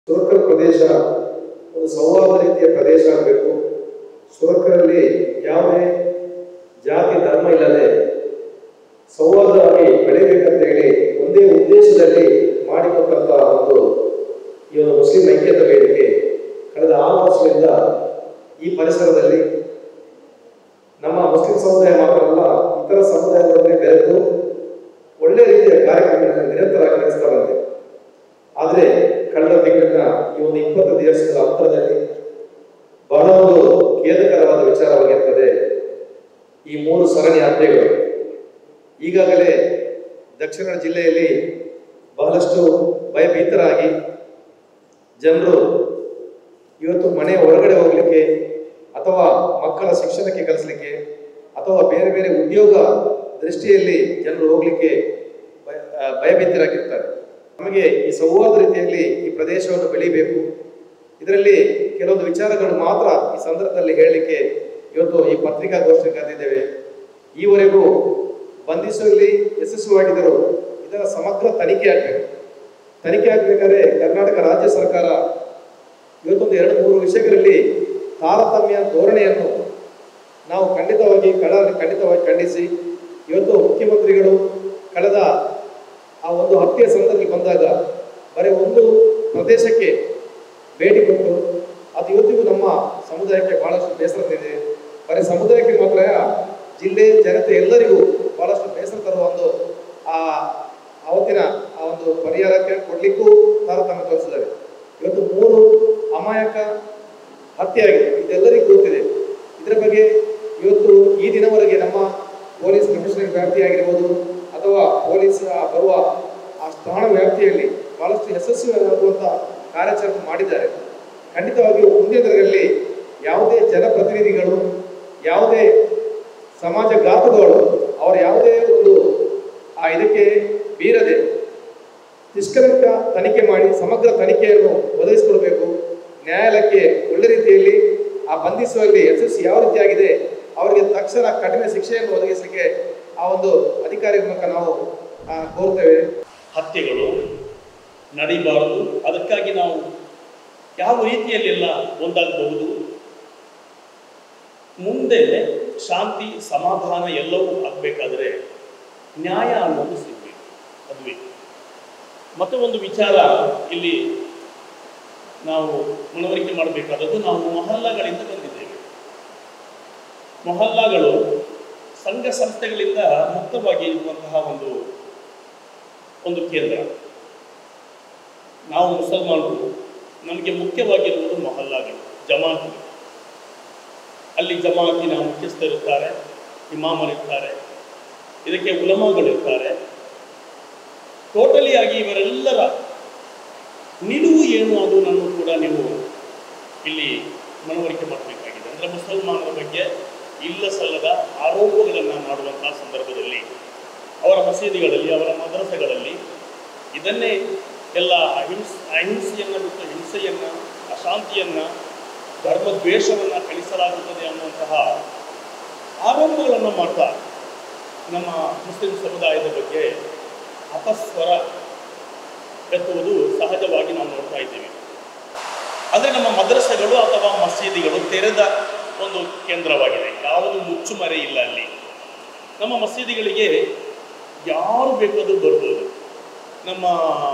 ಸುರಕಲ್ ಪ್ರದೇಶ ಒಂದು ಸೌಹಾರ್ದ ರೀತಿಯ ಪ್ರದೇಶ ಆಗಬೇಕು ಸುರಕರಲ್ಲಿ ಯಾವುದೇ ಜಾತಿ ಧರ್ಮ ಇಲ್ಲದೆ ಸೌಹಾರ್ದವಾಗಿ ಬೆಳೆಯಬೇಕಂತ ಹೇಳಿ ಒಂದೇ ಉದ್ದೇಶದಲ್ಲಿ ಮಾಡಿಕೊಟ್ಟಂತಹ ಒಂದು ಈ ಒಂದು ಮುಸ್ಲಿಂ ಐಕ್ಯತಾ ವೇದಿಕೆ ಕಳೆದ ಆರು ವರ್ಷದಿಂದ ಈ ಪರಿಸರದಲ್ಲಿ ನಮ್ಮ ಮುಸ್ಲಿಂ ಸಮುದಾಯ ಮಾತ್ರವಲ್ಲ ಇತರ ಸಮುದಾಯಗಳೊಡನೆ ಬೆರೆತು ಒಳ್ಳೆ ರೀತಿಯ ಕಾರ್ಯಕ್ರಮಗಳನ್ನು ನಿರಂತರವಾಗಿ ನಡೆಸ್ತಾ ಬಂದಿದೆ ಆದರೆ ಕಳೆದ ತಿಂಗಳಿನ ಈ ಒಂದು ಇಪ್ಪತ್ತು ದಿವಸಗಳ ಅಂತರದಲ್ಲಿ ಬಹಳ ಒಂದು ಖೇದಕರವಾದ ವಿಚಾರವಾಗಿರ್ತದೆ ಈ ಮೂರು ಸರಣಿ ಹತ್ಯೆಗಳು ಈಗಾಗಲೇ ದಕ್ಷಿಣ ಜಿಲ್ಲೆಯಲ್ಲಿ ಬಹಳಷ್ಟು ಭಯಭೀತರಾಗಿ ಜನರು ಇವತ್ತು ಮನೆ ಹೊರಗಡೆ ಹೋಗ್ಲಿಕ್ಕೆ ಅಥವಾ ಮಕ್ಕಳ ಶಿಕ್ಷಣಕ್ಕೆ ಕಲಿಸ್ಲಿಕ್ಕೆ ಅಥವಾ ಬೇರೆ ಬೇರೆ ಉದ್ಯೋಗ ದೃಷ್ಟಿಯಲ್ಲಿ ಜನರು ಹೋಗ್ಲಿಕ್ಕೆ ಭಯ- ಆ, ಭಯಭೀತರಾಗಿರ್ತಾರೆ ನಮಗೆ ಈ ಸೌಹಾರ್ದ ರೀತಿಯಲ್ಲಿ ಈ ಪ್ರದೇಶವನ್ನು ಬೆಳಿಬೇಕು ಇದರಲ್ಲಿ ಕೆಲವೊಂದು ವಿಚಾರಗಳು ಮಾತ್ರ ಈ ಸಂದರ್ಭದಲ್ಲಿ ಹೇಳಲಿಕ್ಕೆ ಇವತ್ತು ಈ ಪತ್ರಿಕಾಗೋಷ್ಠಿ ಕರೆದಿದ್ದೇವೆ ಈವರೆಗೂ ಬಂಧಿಸುವಲ್ಲಿ ಯಶಸ್ವಿಯಾಗಿದ್ದರು ಇದರ ಸಮಗ್ರ ತನಿಖೆ ಆಗಬೇಕು ತನಿಖೆ ಆಗಬೇಕಾದ್ರೆ ಕರ್ನಾಟಕ ರಾಜ್ಯ ಸರ್ಕಾರ ಇವತ್ತೊಂದು ಎರಡು ಮೂರು ವಿಷಯಗಳಲ್ಲಿ ತಾರತಮ್ಯ ಧೋರಣೆಯನ್ನು ನಾವು ಖಂಡಿತವಾಗಿ ಕಳ ಖಂಡಿತವಾಗಿ ಖಂಡಿಸಿ ಇವತ್ತು ಮುಖ್ಯಮಂತ್ರಿಗಳು ಕಳೆದ ಆ ಒಂದು ಹತ್ಯೆ ಸಂದರ್ಭದಲ್ಲಿ ಬಂದಾಗ ಬರೀ ಒಂದು ಪ್ರದೇಶಕ್ಕೆ ಭೇಟಿ ಕೊಟ್ಟು ಅದು ಇವತ್ತಿಗೂ ನಮ್ಮ ಸಮುದಾಯಕ್ಕೆ ಬಹಳಷ್ಟು ಬೇಸರ ತಂದಿದೆ ಬರೀ ಸಮುದಾಯಕ್ಕೆ ಮಾತ್ರ ಜಿಲ್ಲೆ ಜನತೆ ಎಲ್ಲರಿಗೂ ಬಹಳಷ್ಟು ಬೇಸರ ತರುವ ಒಂದು ಆ ಅವತ್ತಿನ ಆ ಒಂದು ಪರಿಹಾರಕ್ಕೆ ಕೊಡ್ಲಿಕ್ಕೂ ತಾರತಮ್ಯ ತೋರಿಸಿದ್ದಾರೆ ಇವತ್ತು ಮೂರು ಅಮಾಯಕ ಹತ್ಯೆ ಆಗಿದೆ ಇದೆಲ್ಲರಿಗೂ ಗೊತ್ತಿದೆ ಇದರ ಬಗ್ಗೆ ಇವತ್ತು ಈ ದಿನವರೆಗೆ ನಮ್ಮ ಪೊಲೀಸ್ ಕಮಿಷನರ್ ವ್ಯಾಪ್ತಿ ಆಗಿರ್ಬೋದು ಅಥವಾ ಪೊಲೀಸ್ ಆ ಬರುವ ಆ ಸ್ಥಾನ ವ್ಯಾಪ್ತಿಯಲ್ಲಿ ಬಹಳಷ್ಟು ಯಶಸ್ವಿಯಾಗುವಂಥ ಕಾರ್ಯಾಚರಣೆ ಮಾಡಿದ್ದಾರೆ ಖಂಡಿತವಾಗಿಯೂ ಮುಂದಿನ ದಿನಗಳಲ್ಲಿ ಯಾವುದೇ ಜನಪ್ರತಿನಿಧಿಗಳು ಯಾವುದೇ ಸಮಾಜಘಾತುಗಳು ಅವರ ಯಾವುದೇ ಒಂದು ಆ ಇದಕ್ಕೆ ಬೀರದೆ ನಿಷ್ಕಲಂಕ ತನಿಖೆ ಮಾಡಿ ಸಮಗ್ರ ತನಿಖೆಯನ್ನು ಒದಗಿಸಿಕೊಡಬೇಕು ನ್ಯಾಯಾಲಯಕ್ಕೆ ಒಳ್ಳೆ ರೀತಿಯಲ್ಲಿ ಆ ಬಂಧಿಸುವಲ್ಲಿ ಯಶಸ್ಸು ಯಾವ ರೀತಿಯಾಗಿದೆ ಅವರಿಗೆ ತಕ್ಷಣ ಕಠಿಣ ಶಿಕ್ಷೆಯನ್ನು ಒದಗಿಸಲಿಕ್ಕೆ ಆ ಒಂದು ಅಧಿಕಾರಿಗಳ ಮೂಲಕ ನಾವು ಆ, ಕೋರ್ತೇವೆ ಹತ್ಯೆಗಳು ನಡೀಬಾರದು ಅದಕ್ಕಾಗಿ ನಾವು ಯಾವ ರೀತಿಯಲ್ಲೆಲ್ಲ ಒಂದಾಗಬಹುದು ಮುಂದೆ ಶಾಂತಿ ಸಮಾಧಾನ ಎಲ್ಲವೂ ಆಗಬೇಕಾದ್ರೆ ನ್ಯಾಯ ಅನ್ನೋದು ಸಿಗಬೇಕು ಅದುವೇ ಮತ್ತೆ ಒಂದು ವಿಚಾರ ಇಲ್ಲಿ ನಾವು ಮನವರಿಕೆ ಮಾಡಬೇಕಾದದ್ದು ನಾವು ಮೊಹಲ್ಲಾಗಳಿಂದ ಬಂದಿದ್ದೇವೆ ಮೊಹಲ್ಲಾಗಳು ಸಂಘ ಸಂಸ್ಥೆಗಳಿಂದ ಮುಕ್ತವಾಗಿ ಇರುವಂತಹ ಒಂದು ಒಂದು ಕೇಂದ್ರ ನಾವು ಮುಸಲ್ಮಾನರು ನಮಗೆ ಮುಖ್ಯವಾಗಿರುವುದು ಮೊಹಲ್ಲಾಗಳು ಜಮಾತು ಅಲ್ಲಿ ಜಮಾತಿನ ಮುಖ್ಯಸ್ಥರಿರ್ತಾರೆ ಇಮಾಮರಿರ್ತಾರೆ ಇದಕ್ಕೆ ಉಲಮಾಗಳಿರ್ತಾರೆ ಟೋಟಲಿ ಆಗಿ ಇವರೆಲ್ಲರ ನಿಲುವು ಏನು ಅನ್ನೋದನ್ನು ಕೂಡ ನೀವು ಇಲ್ಲಿ ಮನವರಿಕೆ ಮಾಡಬೇಕಾಗಿದೆ ಅಂದರೆ ಮುಸಲ್ಮಾನರ ಬಗ್ಗೆ ಇಲ್ಲ ಸಲ್ಲದ ಆರೋಪಗಳನ್ನು ಮಾಡುವಂತಹ ಸಂದರ್ಭದಲ್ಲಿ ಅವರ ಮಸೀದಿಗಳಲ್ಲಿ ಅವರ ಮದ್ರಸೆಗಳಲ್ಲಿ ಇದನ್ನೇ ಎಲ್ಲ ಅಹಿಂಸ್ ಅಹಿಂಸೆಯನ್ನು ಬಿಟ್ಟು ಹಿಂಸೆಯನ್ನು ಅಶಾಂತಿಯನ್ನು ಧರ್ಮದ್ವೇಷವನ್ನು ಕಲಿಸಲಾಗುತ್ತದೆ ಅನ್ನುವಂತಹ ಆರೋಪಗಳನ್ನು ಮಾಡ್ತಾ ನಮ್ಮ ಮುಸ್ಲಿಂ ಸಮುದಾಯದ ಬಗ್ಗೆ ಅಪಸ್ವರ ಎತ್ತುವುದು ಸಹಜವಾಗಿ ನಾವು ನೋಡ್ತಾ ಇದ್ದೀವಿ ಆದರೆ ನಮ್ಮ ಮದ್ರಸೆಗಳು ಅಥವಾ ಮಸೀದಿಗಳು ತೆರೆದ ಒಂದು ಕೇಂದ್ರವಾಗಿದೆ ಯಾವುದು ಮುಚ್ಚುಮರೆ ಇಲ್ಲ ಅಲ್ಲಿ ನಮ್ಮ ಮಸೀದಿಗಳಿಗೆ ಯಾರು ಬೇಕಾದರೂ ಬರ್ಬೋದು ನಮ್ಮ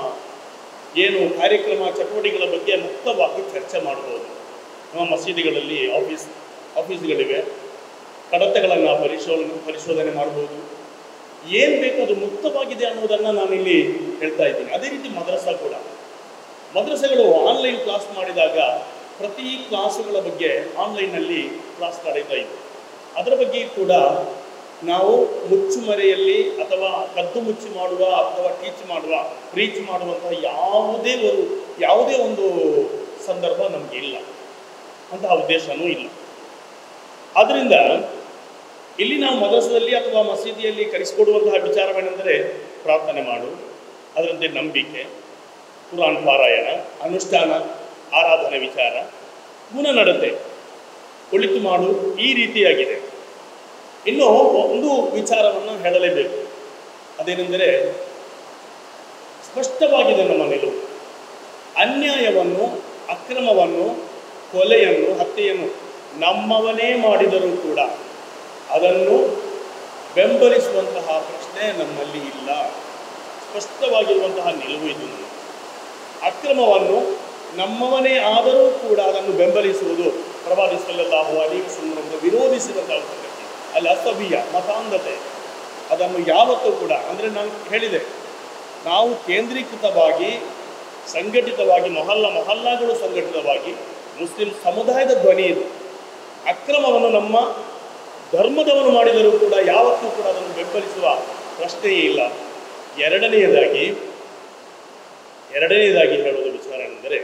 ಏನು ಕಾರ್ಯಕ್ರಮ ಚಟುವಟಿಕೆಗಳ ಬಗ್ಗೆ ಮುಕ್ತವಾಗಿ ಚರ್ಚೆ ಮಾಡ್ಬೋದು ನಮ್ಮ ಮಸೀದಿಗಳಲ್ಲಿ ಆಫೀಸ್ ಆಫೀಸ್ಗಳಿವೆ ಕಡತಗಳನ್ನು ಪರಿಶೋಧನೆ ಪರಿಶೋಧನೆ ಮಾಡ್ಬೋದು ಏನು ಬೇಕು ಅದು ಮುಕ್ತವಾಗಿದೆ ಅನ್ನೋದನ್ನು ನಾನಿಲ್ಲಿ ಹೇಳ್ತಾ ಇದ್ದೀನಿ ಅದೇ ರೀತಿ ಮದ್ರಸಾ ಕೂಡ ಮದ್ರಸೆಗಳು ಆನ್ಲೈನ್ ಕ್ಲಾಸ್ ಮಾಡಿದಾಗ ಪ್ರತಿ ಕ್ಲಾಸುಗಳ ಬಗ್ಗೆ ಆನ್ಲೈನ್ನಲ್ಲಿ ಕ್ಲಾಸ್ ನಡೀತಾ ಇತ್ತು ಅದರ ಬಗ್ಗೆ ಕೂಡ ನಾವು ಮುಚ್ಚುಮರೆಯಲ್ಲಿ ಅಥವಾ ಕದ್ದು ಮುಚ್ಚಿ ಮಾಡುವ ಅಥವಾ ಟೀಚ್ ಮಾಡುವ ರೀಚ್ ಮಾಡುವಂತಹ ಯಾವುದೇ ಒಂದು ಯಾವುದೇ ಒಂದು ಸಂದರ್ಭ ನಮಗೆ ಇಲ್ಲ ಅಂತಹ ಉದ್ದೇಶನೂ ಇಲ್ಲ ಆದ್ದರಿಂದ ಇಲ್ಲಿ ನಾವು ಮದರಸದಲ್ಲಿ ಅಥವಾ ಮಸೀದಿಯಲ್ಲಿ ಕಲಿಸಿಕೊಡುವಂತಹ ವಿಚಾರವೇನೆಂದರೆ ಪ್ರಾರ್ಥನೆ ಮಾಡು ಅದರಂತೆ ನಂಬಿಕೆ ಕುರಾನ್ ಪಾರಾಯಣ ಅನುಷ್ಠಾನ ಆರಾಧನೆ ವಿಚಾರ ಗುಣನಡತೆ ಒಳಿತು ಮಾಡು ಈ ರೀತಿಯಾಗಿದೆ ಇನ್ನು ಒಂದು ವಿಚಾರವನ್ನು ಹೇಳಲೇಬೇಕು ಅದೇನೆಂದರೆ ಸ್ಪಷ್ಟವಾಗಿದೆ ನಮ್ಮ ನಿಲುವು ಅನ್ಯಾಯವನ್ನು ಅಕ್ರಮವನ್ನು ಕೊಲೆಯನ್ನು ಹತ್ಯೆಯನ್ನು ನಮ್ಮವನೇ ಮಾಡಿದರೂ ಕೂಡ ಅದನ್ನು ಬೆಂಬಲಿಸುವಂತಹ ಪ್ರಶ್ನೆ ನಮ್ಮಲ್ಲಿ ಇಲ್ಲ ಸ್ಪಷ್ಟವಾಗಿರುವಂತಹ ನಿಲುವು ಇದು ನಮ್ಮದು. ಅಕ್ರಮವನ್ನು ನಮ್ಮವನೇ ಆದರೂ ಕೂಡ ಅದನ್ನು ಬೆಂಬಲಿಸುವುದು ಪ್ರವಾದಿ ಸಲ್ಲಲ್ಲಾಹು ಅಲೈಹಿ ವಸಲ್ಲಮರನ್ನು ವಿರೋಧಿಸಿದಂತಹ ಸಂಗತಿ ಅಲ್ಲಿ ಅಸಭ್ಯ ಮತಾಂಧತೆ ಅದನ್ನು ಯಾವತ್ತೂ ಕೂಡ ಅಂದರೆ ನಾನು ಹೇಳಿದೆ ನಾವು ಕೇಂದ್ರೀಕೃತವಾಗಿ ಸಂಘಟಿತವಾಗಿ ಮೊಹಲ್ಲ ಮೊಹಲ್ಲಾಗಳು ಸಂಘಟಿತವಾಗಿ ಮುಸ್ಲಿಂ ಸಮುದಾಯದ ಧ್ವನಿ ಇದು ಅಕ್ರಮವನ್ನು ನಮ್ಮ ಧರ್ಮದವನು ಮಾಡಿದರೂ ಕೂಡ ಯಾವತ್ತೂ ಕೂಡ ಅದನ್ನು ಬೆಂಬಲಿಸುವ ಪ್ರಶ್ನೆಯೇ ಇಲ್ಲ ಎರಡನೆಯದಾಗಿ ಎರಡನೆಯದಾಗಿ ಹೇಳುವುದು ವಿಚಾರ ಎಂದರೆ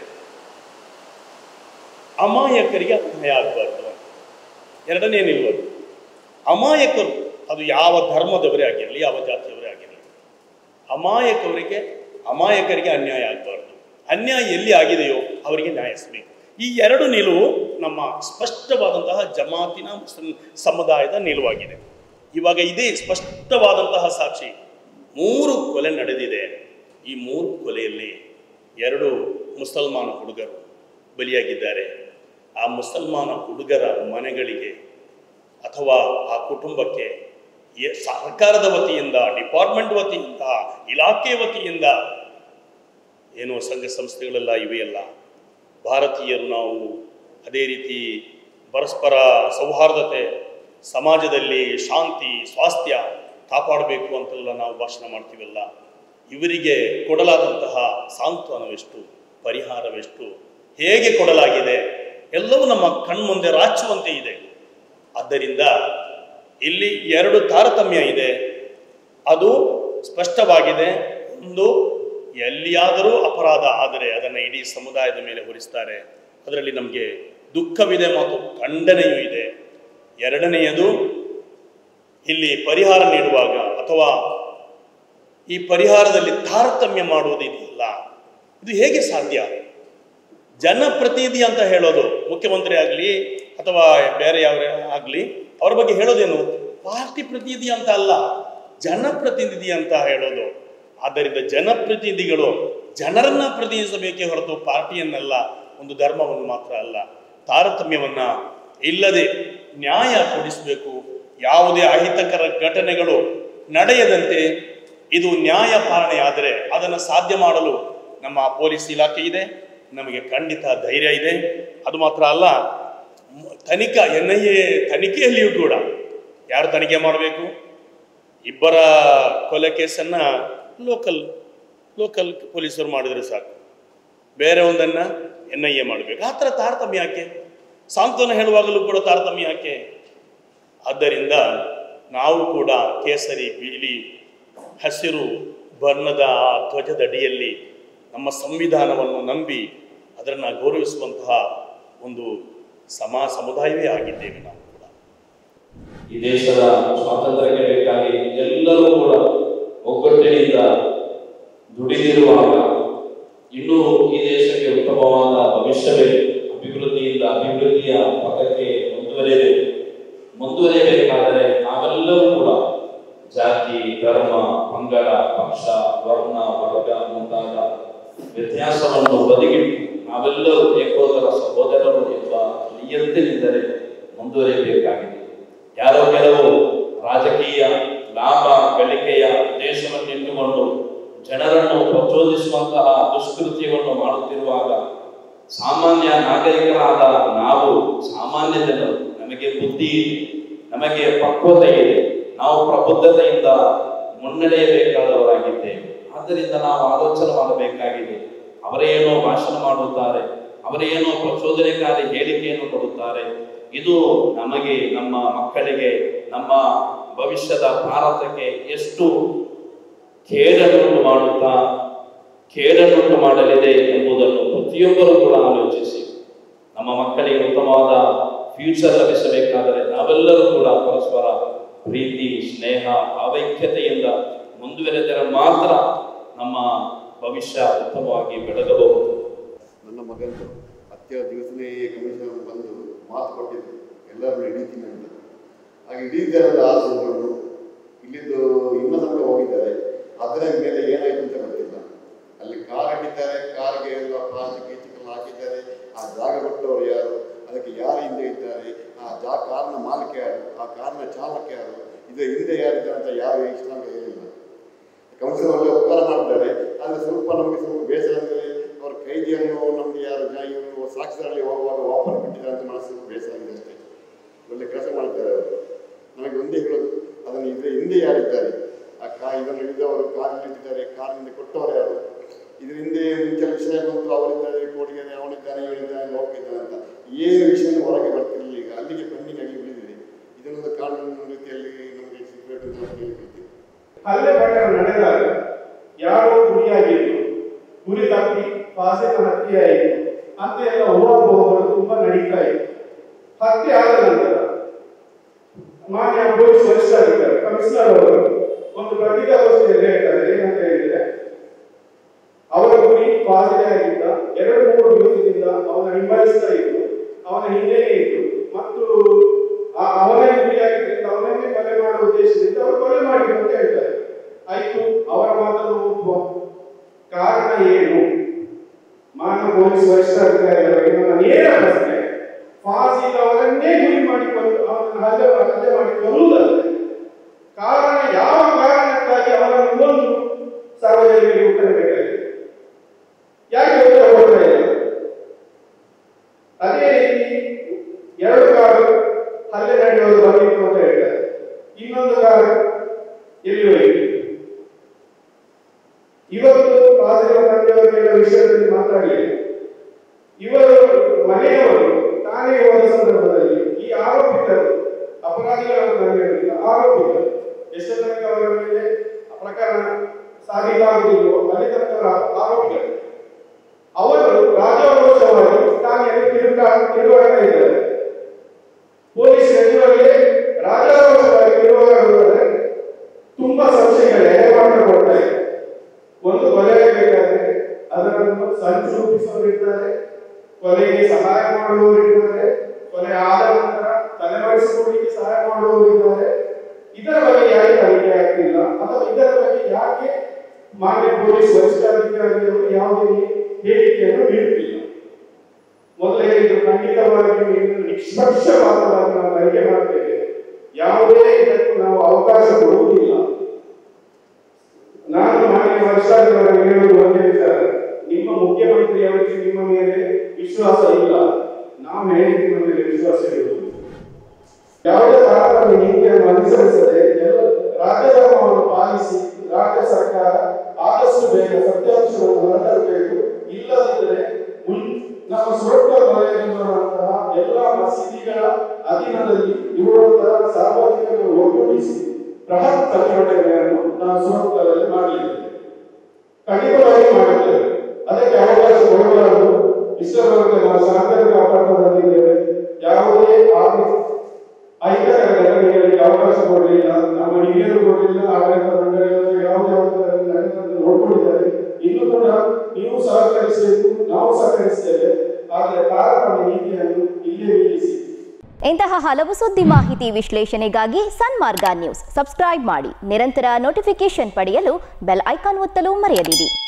ಅಮಾಯಕರಿಗೆ ಅನ್ಯಾಯ ಆಗಬಾರ್ದು ಎರಡನೇ ನಿಲುವು ಅಮಾಯಕರು ಅದು ಯಾವ ಧರ್ಮದವರೇ ಆಗಿರಲಿ ಯಾವ ಜಾತಿಯವರೇ ಆಗಿರಲಿ ಅಮಾಯಕವರಿಗೆ ಅಮಾಯಕರಿಗೆ ಅನ್ಯಾಯ ಆಗಬಾರ್ದು ಅನ್ಯಾಯ ಎಲ್ಲಿ ಆಗಿದೆಯೋ ಅವರಿಗೆ ನ್ಯಾಯಿಸಬೇಕು ಈ ಎರಡು ನಿಲುವು ನಮ್ಮ ಸ್ಪಷ್ಟವಾದಂತಹ ಜಮಾತಿನ ಮುಸ್ಲಿಂ ಸಮುದಾಯದ ನಿಲುವಾಗಿದೆ ಇವಾಗ ಇದೇ ಸ್ಪಷ್ಟವಾದಂತಹ ಸಾಕ್ಷಿ ಮೂರು ಕೊಲೆ ನಡೆದಿದೆ ಈ ಮೂರು ಕೊಲೆಯಲ್ಲಿ ಎರಡು ಮುಸಲ್ಮಾನ ಹುಡುಗರು ಬಲಿಯಾಗಿದ್ದಾರೆ ಆ ಮುಸಲ್ಮಾನ ಹುಡುಗರ ಮನೆಗಳಿಗೆ ಅಥವಾ ಆ ಕುಟುಂಬಕ್ಕೆ ಎ- ಸರ್ಕಾರದ ವತಿಯಿಂದ ಡಿಪಾರ್ಟ್ಮೆಂಟ್ ವತಿಯಿಂದ ಇಲಾಖೆ ವತಿಯಿಂದ ಏನೋ ಸಂಘ ಸಂಸ್ಥೆಗಳೆಲ್ಲ ಇವೆಯಲ್ಲ ಭಾರತೀಯರು ನಾವು ಅದೇ ರೀತಿ ಪರಸ್ಪರ ಸೌಹಾರ್ದತೆ ಸಮಾಜದಲ್ಲಿ ಶಾಂತಿ ಸ್ವಾಸ್ಥ್ಯ ಕಾಪಾಡಬೇಕು ಅಂತೆಲ್ಲ ನಾವು ಭಾಷಣ ಮಾಡ್ತೀವಲ್ಲ ಇವರಿಗೆ ಕೊಡಲಾದಂತಹ ಸಾಂತ್ವನವೆಷ್ಟು ಪರಿಹಾರವೆಷ್ಟು ಹೇಗೆ ಕೊಡಲಾಗಿದೆ ಎಲ್ಲವೂ ನಮ್ಮ ಕಣ್ಮುಂದೆ ರಾಚುವಂತೆ ಇದೆ ಆದ್ದರಿಂದ ಇಲ್ಲಿ ಎರಡು ತಾರತಮ್ಯ ಇದೆ ಅದು ಸ್ಪಷ್ಟವಾಗಿದೆ ಒಂದು ಎಲ್ಲಿಯಾದರೂ ಅಪರಾಧ ಆದರೆ ಅದನ್ನು ಇಡೀ ಸಮುದಾಯದ ಮೇಲೆ ಹೊರಿಸ್ತಾರೆ ಅದರಲ್ಲಿ ನಮಗೆ ದುಃಖವಿದೆ ಮತ್ತು ಖಂಡನೆಯೂ ಇದೆ ಎರಡನೆಯದು ಇಲ್ಲಿ ಪರಿಹಾರ ನೀಡುವಾಗ ಅಥವಾ ಈ ಪರಿಹಾರದಲ್ಲಿ ತಾರತಮ್ಯ ಮಾಡುವುದು ಇದೆಯಲ್ಲ ಇದು ಹೇಗೆ ಸಾಧ್ಯ ಜನಪ್ರತಿನಿಧಿ ಅಂತ ಹೇಳೋದು ಮುಖ್ಯಮಂತ್ರಿ ಆಗಲಿ ಅಥವಾ ಬೇರೆ ಯಾವ ಆಗಲಿ ಅವ್ರ ಬಗ್ಗೆ ಹೇಳೋದೇನು ಪಾರ್ಟಿ ಪ್ರತಿನಿಧಿ ಅಂತ ಅಲ್ಲ ಜನಪ್ರತಿನಿಧಿ ಅಂತ ಹೇಳೋದು ಆದ್ದರಿಂದ ಜನಪ್ರತಿನಿಧಿಗಳು ಜನರನ್ನ ಪ್ರತಿನಿಧಿಸಬೇಕೇ ಹೊರತು ಪಾರ್ಟಿಯನ್ನಲ್ಲ ಒಂದು ಧರ್ಮವನ್ನು ಮಾತ್ರ ಅಲ್ಲ ತಾರತಮ್ಯವನ್ನ ಇಲ್ಲದೆ ನ್ಯಾಯ ಕೊಡಿಸಬೇಕು ಯಾವುದೇ ಅಹಿತಕರ ಘಟನೆಗಳು ನಡೆಯದಂತೆ ಇದು ನ್ಯಾಯ ಪಾಲನೆ ಆದರೆ ಅದನ್ನು ಸಾಧ್ಯ ಮಾಡಲು ನಮ್ಮ ಪೊಲೀಸ್ ಇಲಾಖೆ ಇದೆ ನಮಗೆ ಖಂಡಿತ ಧೈರ್ಯ ಇದೆ ಅದು ಮಾತ್ರ ಅಲ್ಲ ಮ್- ತನಿಖಾ ಎನ್ ಐ ಎ ತನಿಖೆಯಲ್ಲಿಯೂ ಕೂಡ ಯಾರು ತನಿಖೆ ಮಾಡಬೇಕು ಇಬ್ಬರ ಕೊಲೆ ಕೇಸನ್ನ ಲೋಕಲ್ ಲೋಕಲ್ ಪೊಲೀಸರು ಮಾಡಿದ್ರೆ ಸಾಕು ಬೇರೆ ಒಂದನ್ನ ಎನ್ ಐ ಎ ಮಾಡಬೇಕು ಆ ಥರ ತಾರತಮ್ಯ ಯಾಕೆ ಸಾಂತ್ವನ ಹೇಳುವಾಗಲೂ ಕೂಡ ತಾರತಮ್ಯ ಯಾಕೆ ಆದ್ದರಿಂದ ನಾವು ಕೂಡ ಕೇಸರಿ ಬಿಳಿ ಹಸಿರು ಬಣ್ಣದ ಆ ಧ್ವಜದ ಅಡಿಯಲ್ಲಿ ನಮ್ಮ ಸಂವಿಧಾನವನ್ನು ನಂಬಿ ಅದನ್ನು ಗೌರವಿಸುವಂತಹ ಒಂದು ಸಮಾ ಸಮುದಾಯವೇ ಆಗಿದ್ದೇವೆ ನಾವು ಕೂಡ ಈ ದೇಶದ ಸ್ವಾತಂತ್ರ್ಯಕ್ಕೆ ಬೇಕಾಗಿ ಎಲ್ಲರೂ ಕೂಡ ಒಗ್ಗಟ್ಟಿನಿಂದ ದುಡಿದಿರುವಾಗ ಇನ್ನೂ ಈ ದೇಶಕ್ಕೆ ಉತ್ತಮವಾದ ಭವಿಷ್ಯವೇ ಅಭಿವೃದ್ಧಿಯಿಂದ ಅಭಿವೃದ್ಧಿಯ ಪಥಕ್ಕೆ ಮುಂದುವರಿಯಬೇಕು ಮುಂದುವರಿಯಬೇಕಾದರೆ ನಾವೆಲ್ಲರೂ ಕೂಡ ಜಾತಿ ಧರ್ಮ ಪಂಗಡ ಪಕ್ಷ ವರ್ಣ ವರ್ಗ ಮುಂತಾದ ವ್ಯತ್ಯಾಸವನ್ನು ಬದಿಗಿಟ್ಟು ನಾವೆಲ್ಲರೂ ಏಕೋದರ ಸಹೋದರರು ಎಂಬ ನಿಯಂತ್ರಣೆಂದರೆ ಮುಂದುವರಿಯಬೇಕಾಗಿದೆ ಯಾರೋ ಕೆಲವು ರಾಜಕೀಯ ಲಾಭ ಗಳಿಕೆಯ ಉದ್ದೇಶವನ್ನು ಇಟ್ಟುಕೊಂಡು ಜನರನ್ನು ಪ್ರಚೋದಿಸುವಂತಹ ದುಷ್ಕೃತ್ಯವನ್ನು ಮಾಡುತ್ತಿರುವಾಗ ಸಾಮಾನ್ಯ ನಾಗರಿಕರಾದ ನಾವು ಸಾಮಾನ್ಯ ಜನರು ನಮಗೆ ಬುದ್ಧಿ ಇದೆ ನಮಗೆ ಪಕ್ವತೆ ಇದೆ ನಾವು ಪ್ರಬುದ್ಧತೆಯಿಂದ ಮುನ್ನಡೆಯಬೇಕಾದವರಾಗಿದ್ದೇವೆ ಆದ್ದರಿಂದ ನಾವು ಆಲೋಚನೆ ಮಾಡಬೇಕಾಗಿದೆ ಅವರೇನೋ ಭಾಷಣ ಮಾಡುತ್ತಾರೆ ಅವರೇನೋ ಪ್ರಚೋದನೆಕಾರಿ ಹೇಳಿಕೆಯನ್ನು ಕೊಡುತ್ತಾರೆ ಇದು ನಮಗೆ ನಮ್ಮ ಮಕ್ಕಳಿಗೆ ನಮ್ಮ ಭವಿಷ್ಯದ ಭಾರತಕ್ಕೆ ಎಷ್ಟು ಕೇಡನ್ನುಂಟು ಮಾಡುತ್ತಾ ಕೇಡನ್ನುಂಟು ಮಾಡಲಿದೆ ಎಂಬುದನ್ನು ಪ್ರತಿಯೊಬ್ಬರೂ ಕೂಡ ಆಲೋಚಿಸಿ ನಮ್ಮ ಮಕ್ಕಳಿಗೆ ಉತ್ತಮವಾದ ಫ್ಯೂಚರ್ ಲಭಿಸಬೇಕಾದರೆ ನಾವೆಲ್ಲರೂ ಕೂಡ ಪರಸ್ಪರ ಪ್ರೀತಿ ಸ್ನೇಹ ಭಾವೈಕ್ಯತೆಯಿಂದ ಮುಂದುವರೆದರೆ ಮಾತ್ರ ನಮ್ಮ ಭವಿಷ್ಯ ಉತ್ತಮವಾಗಿ ಬೆಳಗಬಹುದು ನನ್ನ ಮಗಂದು ಹತ್ಯೆ ದಿವಸನೇ ಕಮಿಷನ್ ಬಂದು ಮಾತು ಕೊಟ್ಟಿದ್ರು ಎಲ್ಲರನ್ನು ಹಿಡಿತೀನಿ ಅಂತ ಹಾಗೆ ಹಿಡಿದಿದ್ದಾರಲ್ಲ ಆ ಸಂಘಗಳು ಇಲ್ಲಿಂದು ಇನ್ನೂ ಸಂಘ ಹೋಗಿದ್ದಾರೆ ಅದರ ಮೇಲೆ ಏನಾಯ್ತು ಅಂತ ಗೊತ್ತಿಲ್ಲ ಅಲ್ಲಿ ಕಾರ್ ಹಿಡಿತಾರೆ ಕಾರ್ಗೆ ಎಲ್ಲ ಪ್ರಾಣ ಆ ಜಾಗ ಕೊಟ್ಟವರು ಯಾರು ಅದಕ್ಕೆ ಯಾರು ಹಿಂದೆ ಇದ್ದಾರೆ ಆ ಜಾ ಕಾರಿನ ಮಾಲೀಕ ಯಾರು ಆ ಕಾರಿನ ಚಾಲಕ ಯಾರು ಇದು ಹಿಂದೆ ಯಾರಿದ್ದಾರೆ ಅಂತ ಯಾರು ಇಷ್ಟಂಗ ಹೇಳಿಲ್ಲ ಕೌನ್ಸಿಲ್ ಒಳ್ಳೆ ಉಪಕಾರ ಮಾಡ್ತಾರೆ ಆದರೆ ಸ್ವಲ್ಪ ನಮಗೆ ಸ್ವಲ್ಪ ಬೇಸರ ಅಂದರೆ ಅವರ ಕೈದಿಯನ್ನು ನಮಗೆ ಯಾರು ಜನ ಇವರು ಸಾಕ್ಷಿದಾರರಲ್ಲಿ ಹೋಗುವಾಗ ವಾಪಸ್ ಬಿಟ್ಟಿದ್ದಾರೆ ಅಂತ ಮನಸ್ಸು ಸ್ವಲ್ಪ ಬೇಸರ ಆಗಿದೆ ಅಷ್ಟೇ ಒಳ್ಳೆ ಕೆಲಸ ಮಾಡ್ತಾರೆ ಅವರು ನಮಗೆ ಒಂದೇ ಹೇಳೋದು ಅದನ್ನು ಇದರ ಹಿಂದೆ ಯಾರಿದ್ದಾರೆ ಆ ಕಾ ಇದನ್ನು ಹಿಡಿದವರು ಕಾರಿನಲ್ಲಿ ಇಟ್ಟಿದ್ದಾರೆ ಕಾರಿನಿಂದ ಕೊಟ್ಟವರು ಯಾರು ಇದ್ರ ಹಿಂದೆ ಮುಂಚೆ ವಿಷಯ ಬಂತು ಅವರಿದ್ದಾರೆ ಕೋಡಿಗೆ ಅವನಿದ್ದಾನೆ ಇವನಿದ್ದಾನೆ ಹೋಗ್ತಿದ್ದಾನೆ ಅಂತ ಏನು ವಿಷಯ ಹೊರಗೆ ಬರ್ತಿರಲಿಲ್ಲ ಈಗ ಅಲ್ಲಿಗೆ ಪೆಂಡಿಂಗ್ ಆಗಿ ಉಳಿದಿದೆ ಇದನ್ನೊಂದು ಕಾನೂನು ರೀತಿಯಲ್ಲಿ ನಮಗೆ ಸಿಗಬೇಕು ಅಂತ ನಾವು ಕೇಳಿಕೊಳ್ತೀವಿ ಹಲ್ಲೆ ಪ್ರಕರಣ ನಡೆದಾಗ ಯಾರೋ ಗುರಿಯಾಗಿತ್ತು ಗುರಿ ತಪ್ಪಿ ಫಾಸಿನ ಹತ್ಯೆ ಆಯಿತು ಅಂತ ಎಲ್ಲ ಊಹಾಪೋಹಗಳು ತುಂಬಾ ನಡೀತಾ ಇತ್ತು ಹತ್ಯೆ ಆದ ನಂತರ ಮಾನ್ಯ ಪೊಲೀಸ್ ವರಿಷ್ಠರಾಗಿದ್ದಾರೆ ಕಮಿಷನರ್ ಅವರು ಒಂದು ಪತ್ರಿಕಾಗೋಷ್ಠಿಯಲ್ಲಿ ಹೇಳ್ತಾರೆ ಏನಂತ ಹೇಳಿದ್ರೆ ಅವರ ಗುರಿ ಪಾಸಿಟಿವ್ ಆಗಿದ್ದ ಎರಡು ಮೂರು ದಿವಸದಿಂದ ಅವನ ಹಿಂಬಾಲಿಸ್ತಾ ಇದ್ದು ಅವನ ಹಿಂದೆಯೇ ಇದ್ದು ಮತ್ತು ಆ- ಅವನೇ ಗುರಿಯಾಗಿದ್ದರಿಂದ ಅವನನ್ನೇ ಕೊಲೆ ಮಾಡುವ ಉದ್ದೇಶದಿಂದ ಅವರು ಕೊಲೆ ಮಾಡಿದ್ರು ಅಂತ ಹೇಳ್ತಾರೆ ಆಯ್ತು ಅವರ ಮಾತನ್ನು ಒಪ್ಪುವ ಕಾರಣ ಏನು ಮಾನವ ಪೊಲೀಸ್ ವರಿಷ್ಠಾಧಿಕಾರಿಗಳಿಗೆ ನನ್ನ ನೇರ ಪ್ರಶ್ನೆ ಫಾಸಿಲ್ ಅವರನ್ನೇ ಗುರಿ ಮಾಡಿಕೊಂಡು ಅವನನ್ನು ಹಲ್ಲೆ ಹಲ್ಲೆ ಮಾಡಿ ಕೊಲ್ಲುವುದಲ್ಲದೆ ಕಾರಣ ಯಾವ ಕಾರಣಕ್ಕಾಗಿ ಅವರನ್ನು ಕೊಂದು ಸಾರ್ವಜನಿಕರಿಗೆ ಉತ್ತರ ಬೇಕಾಗಿದೆ ಯಾಕೆ ಉತ್ತರ ಕೊಡ್ತಾ ಇಲ್ಲ ಅದೇ ರೀತಿ ಎರಡು ಕಾರು ಹಲ್ಲೆ ನಡೆಯೋದು ಬಂದಿತ್ತು ಅಂತ ಹೇಳ್ತಾರೆ ಇನ್ನೊಂದು ಕಾರು ಎಲ್ಲಿ ಹೋಯಿತು ಇವತ್ತು ಪಾಸಿಟಿವ್ ತಂದೆಯವರ ವಿಷಯದಲ್ಲಿ ಮಾತಾಡಿ ಇವರು ಮನೆಯವರು ತಾನೇ ಹೋದ ಸಂದರ್ಭದಲ್ಲಿ ಈ ಆರೋಪಿತರು ಅಪರಾಧಿಗಳನ್ನು ನನಗೆ ಆರೋಪಿತರು ಎಷ್ಟು ತನಕ ಅವರ ಮೇಲೆ ಪ್ರಕರಣ ಸಾಬೀತಾಗುವುದಿಲ್ಲವೋ ಅಲ್ಲಿ ತನಕ ಅವರ ಆರೋಪಿಗಳು ಅವರು ರಾಜಾರೋಷವಾಗಿ ಠಾಣೆಯಲ್ಲಿ ತಿರುಗಾ ತಿರುಗಾಡ್ತಾ ಇದ್ದಾರೆ ಪೊಲೀಸ್ ಎದುರಲ್ಲಿ ರಾಜಾರೋಷವಾಗಿ ತಿರುಗಾಡುವುದಾದ್ರೆ ತುಂಬಾ ಸಂಶಯಗಳು ಎಡೆಮಾಟ ಕೊಡ್ತಾ ಇದೆ ಒಂದು ಕೊಲೆ ಬೇಕಾದ್ರೆ ಅದನ್ನು ಸಂಚು ರೂಪಿಸುವವರಿದ್ದಾರೆ ಕೊಲೆಗೆ ಸಹಾಯ ಮಾಡುವವರಿದ್ದಾರೆ ಕೊಲೆ ಆದ ನಂತರ ತಲೆಮರೆಸಿಕೊಳ್ಳಿಕ್ಕೆ ಸಹಾಯ ಮಾಡುವವರಿದ್ದಾರೆ ಇದರ ಬಗ್ಗೆ ಯಾಕೆ ತನಿಖೆ ಆಗ್ತಿಲ್ಲ ಅಥವಾ ಇದರ ಬಗ್ಗೆ ಯಾಕೆ ಮಾನ್ಯ ಪೊಲೀಸ್ ವರಿಷ್ಠಾಧಿಕಾರಿಗಳು ಯಾವುದೇ ಹೇಳಿಕೆಯನ್ನು ನೀಡುತ್ತಿಲ್ಲ ಮೊದಲು ಹೇಳಿದ್ರು ಖಂಡಿತವಾಗಿಯೂ ಇನ್ನು ನಿಷ್ಪಕ್ಷಪಾತವಾಗಿ ನಾವು ತನಿಖೆ ಮಾಡ್ತೇವೆ ಯಾವುದೇ ಇದಕ್ಕೂ ನಾವು ಅವಕಾಶ ಕೊಡುವುದಿಲ್ಲ ನಾನು ಮಾನ್ಯ ವರಿಷ್ಠಾಧಿಕಾರಿಗಳು ಹೇಳುವುದು ಒಂದೇ ವಿಚಾರ ನಿಮ್ಮ ಮುಖ್ಯಮಂತ್ರಿಯವರಿಗೆ ನಿಮ್ಮ ಮೇಲೆ ವಿಶ್ವಾಸ ಇಲ್ಲ ನಾವು ಹೇಳಿದ ಮೇಲೆ ವಿಶ್ವಾಸ ಇರುವುದು ಯಾವುದೇ ಕಾರಣವನ್ನು ನೀತಿಯನ್ನು ಅನುಸರಿಸದೆ ಎಲ್ಲ ರಾಜ್ಯಧರ್ಮವನ್ನು ಪಾಲಿಸಿ ರಾಜ್ಯ ಸರ್ಕಾರ ಆದಷ್ಟು ಬೇಗ ಸತ್ಯಾಂಶವನ್ನು ಹೊರತರಬೇಕು ಇಲ್ಲದಿದ್ದರೆ ಮುನ್ ನಮ್ಮ ಸುರಕ್ಷಾ ವಲಯದಲ್ಲಿರುವಂತಹ ಎಲ್ಲ ಮಸೀದಿಗಳ ಅಧೀನದಲ್ಲಿ ಇರುವಂತಹ ಸಾರ್ವಜನಿಕರು ಒಗ್ಗೂಡಿಸಿ ಬೃಹತ್ ಪ್ರತಿಭಟನೆಯನ್ನು ನಾವು ಸುರಕ್ಷಾದಲ್ಲಿ ಮಾಡಲಿದ್ದೇವೆ ಖಂಡಿತವಾಗಿ ಮಾಡುತ್ತೇವೆ ಅದಕ್ಕೆ ಅವಕಾಶ ಕೊಡಬಾರದು ಇಷ್ಟರವರೆಗೆ ನಾವು ಶಾಂತಿಯನ್ನು ಕಾಪಾಡ್ತಾ ಬಂದಿದ್ದೇವೆ ಯಾವುದೇ ಆಗಿ ಅಹಿತಕರ ಘಟನೆಗಳಿಗೆ ಅವಕಾಶ ಕೊಡಲಿಲ್ಲ ನಮ್ಮ ಹಿರಿಯರು ಕೊಡಲಿಲ್ಲ ಆಡಳಿತ ಮಂಡಳಿಯವರು ಯಾವುದೇ ಒಂದು ನಡೆದನ್ನು ನೋಡ್ಕೊಂಡಿದ್ದಾರೆ ಇನ್ನು ಕೂಡ ನೀವು ಸಹಕರಿಸಬೇಕು ನಾವು ಸಹಕರಿಸ್ತೇವೆ ಆದರೆ ತಾರತಮ್ಯ ನೀತಿಯನ್ನು ಇಲ್ಲೇ ನಿಲ್ಲಿಸಿ ಇಂತಹ ಹಲವು ಸುದ್ದಿ ಮಾಹಿತಿ ವಿಶ್ಲೇಷಣೆಗಾಗಿ ಸನ್ಮಾರ್ಗ ನ್ಯೂಸ್ ಸಬ್ಸ್ಕ್ರೈಬ್ ಮಾಡಿ ನಿರಂತರ ನೋಟಿಫಿಕೇಶನ್ ಪಡೆಯಲು ಬೆಲ್ ಐಕಾನ್ ಒತ್ತಲು ಮರೆಯದಿರಿ